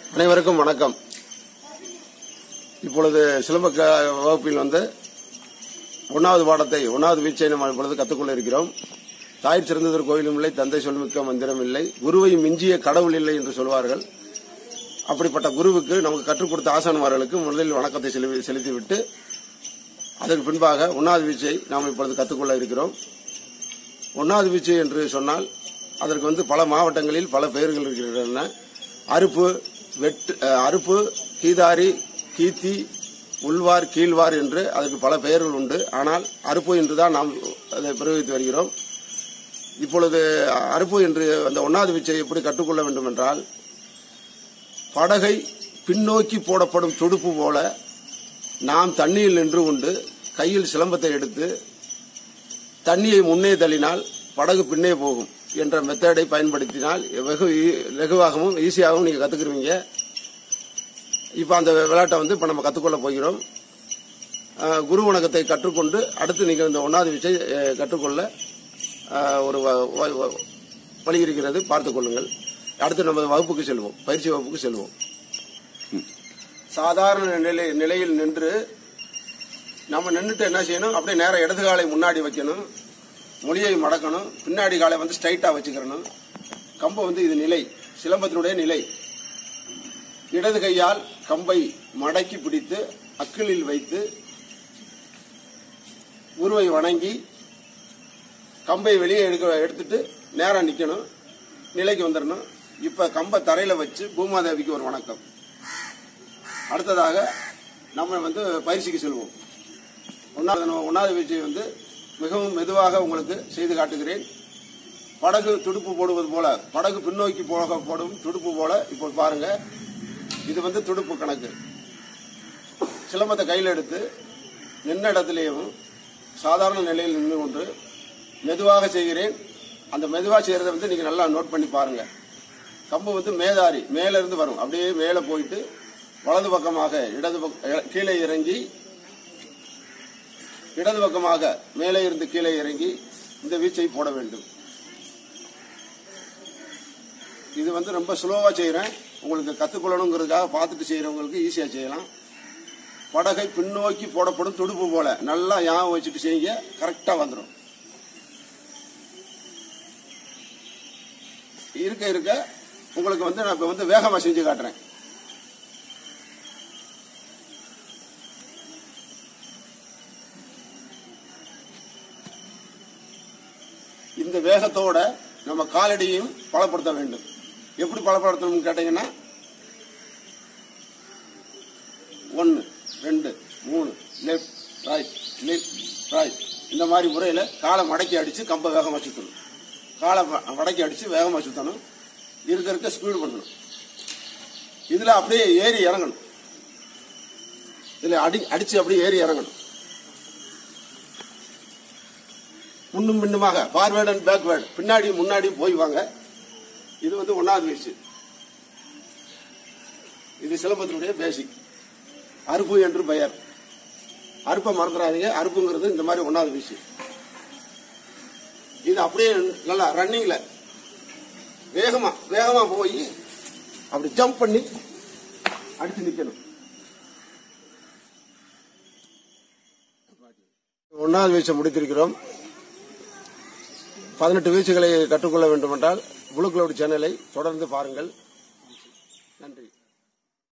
அனைவருக்கும் வணக்கம் இப்பொழுது சிலம்ப க- வகுப்பில் வந்து ஒன்றாவது பாடத்தை ஒன்றாவது வீச்சை நம்ம இப்பொழுது கற்றுக்கொள்ள இருக்கிறோம் தாய் சிறந்ததொரு கோயிலும் இல்லை தந்தை சொல்மிக்க மந்திரம் இல்லை குருவை மிஞ்சிய கடவுள் இல்லை என்று சொல்வார்கள் அப்படிப்பட்ட குருவுக்கு நமக்கு கற்றுக் கொடுத்த ஆசான்மார்களுக்கு முதலில் வணக்கத்தை செலுத்தி- செலுத்திவிட்டு அதற்கு பின்பாக ஒன்றாவது வீச்சை நாம் இப்பொழுது கற்றுக்கொள்ள இருக்கிறோம் ஒன்றாவது வீச்சு என்று சொன்னால் அதற்கு வந்து பல மாவட்டங்களில் பல பெயர்கள் இருக்கின்றன அறுப்பு வெட்டு அஹ், அறுப்பு கீதாரி கீத்தி உள்வார் கீழ்வார் என்று அதற்கு பல பெயர்கள் உண்டு ஆனால் அறுப்பு என்று தான் நாம் அதை பிரயோகித்து வருகிறோம் இப்பொழுது அறுப்பு என்று அந்த ஒன்றாவது வீச்சை எப்படி கற்றுக்கொள்ள வேண்டும் என்றால் படகை பின்னோக்கி போடப்படும் துடுப்பு போல நாம் தண்ணியில் நின்று கொண்டு கையில் சிலம்பத்தை எடுத்து தண்ணியை முன்னே தள்ளினால் படகு பின்னே போகும் என்ற மெத்தடை பயன்படுத்தினால் வெகு ஈ- லகுவாகவும் ஈஸியாகவும் நீங்கள் கற்றுக்குருவீங்க இப்போ அந்த விளையாட்டை வந்து இப்போ நம்ம கற்றுக்கொள்ள போகிறோம் அஹ், குரு வணக்கத்தை கற்றுக்கொண்டு அடுத்து நீங்கள் இந்த ஒன்றாவது வீச்சை அஹ், கற்றுக்கொள்ள அஹ், ஒரு வ- வ- வ- வழி இருக்கிறது பார்த்துக் கொள்ளுங்கள் அடுத்து நம்ம வகுப்புக்கு செல்வோம் பயிற்சி வகுப்புக்கு செல்வோம் சாதாரண நிலை நிலையில் நின்று நம்ம நின்றுட்டு என்ன செய்யணும் அப்படியே நேரம் இடது காலை முன்னாடி வைக்கணும் மொழியை மடக்கணும் பின்னாடி காலை வந்து ஸ்ட்ரைட்டா வச்சுக்கிறணும் கம்பை வந்து இது நிலை சிலம்பத்தினுடைய நிலை இடது கையால் கம்பை மடக்கி பிடித்து அக்கிளில் வைத்து உருவை வணங்கி கம்பை வெளியே எடுக்க எடுத்துட்டு நேரா நிக்கணும் நிலைக்கு வந்துடணும் இப்ப கம்பை தரையில வச்சு பூமாதேவிக்கு ஒரு வணக்கம் அடுத்ததாக நம்ம வந்து பயிற்சிக்கு செல்வோம் ஒன்றாவது நம்ம ஒன்றாவது வீழ்ச்சியை வந்து மிகவும் மெதுவாக உங்களுக்கு செய்து காட்டுகிறேன் படகு துடுப்பு போடுவது போல படகு பின்னோக்கி போக போடும் துடுப்பு போல இப்போ பாருங்க இது வந்து துடுப்பு கணக்கு சிலம்பத்தை கையில் எடுத்து நின்ன இடத்திலேயும் சாதாரண நிலையில் நின்று கொண்டு மெதுவாக செய்கிறேன் அந்த மெதுவாக செய்யறதை வந்து நீங்க நல்லா நோட் பண்ணி பாருங்க கம்பு வந்து மேதாரி மேல இருந்து வரும் அப்படியே மேலே போயிட்டு வலது பக்கமாக இடது பக்க கீழே இறங்கி இடது பக்கமாக மேலே இருந்து கீழே இறங்கி இந்த வீச்சை போட வேண்டும் இது வந்து ரொம்ப ஸ்லோவா செய்யறேன் உங்களுக்கு கத்துக்கொள்ளணுங்கிறதுக்காக பார்த்துட்டு செய்யறவங்களுக்கு ஈஸியா செய்யலாம் படகை பின்னோக்கி போடப்படும் துடுப்பு போல நல்லா ஞாபகம் வச்சுட்டு செய்யுங்க கரெக்டா வந்துடும் இருக்க இருக்க உங்களுக்கு வந்து நான் இப்ப வந்து வேகமா செஞ்சு காட்டுறேன் இந்த வேகத்தோட நம்ம காலடியையும் பலப்படுத்த வேண்டும் எப்படி பலப்படுத்தணும்னு கேட்டீங்கன்னா ஒன்று ரெண்டு மூணு லெஃப்ட் ரைட் லெஃப்ட் ரைட் இந்த மாதிரி முறையில் காலை மடக்கி அடித்து கம்பை வேகமாக சுற்றணும் காலை ம- மடக்கி அடித்து வேகமாக சுற்றணும் இருக்க இருக்க ஸ்பீடு பண்ணணும் இதில் அப்படியே ஏறி இறங்கணும் இதில் அடி அடித்து அப்படியே ஏறி இறங்கணும் முன்னும் பின்னுமாக ஃபார்வேர்ட் அண்ட் பேக்வேர்டு பின்னாடி முன்னாடி போய் வாங்க இது வந்து ஒன்றாவது வீச்சு இது சிலம்பத்தினுடைய பேசிக் அறுப்பு என்று பெயர் அறுப்பை மறந்துடாதீங்க அறுப்புங்கிறது இந்த மாதிரி ஒன்றாவது வீச்சு இது அப்படியே நல்லா ரன்னிங்ல வேகமா வேகமா போய் அப்படி ஜம்ப் பண்ணி அடிச்சு நிக்கணும் ஒன்றாவது வீச்சை முடித்திருக்கிறோம் பதினெட்டு வீச்சுகளை கற்றுக்கொள்ள வேண்டுமென்றால் புளு கிளவுட் சேனலை தொடர்ந்து பாருங்கள் நன்றி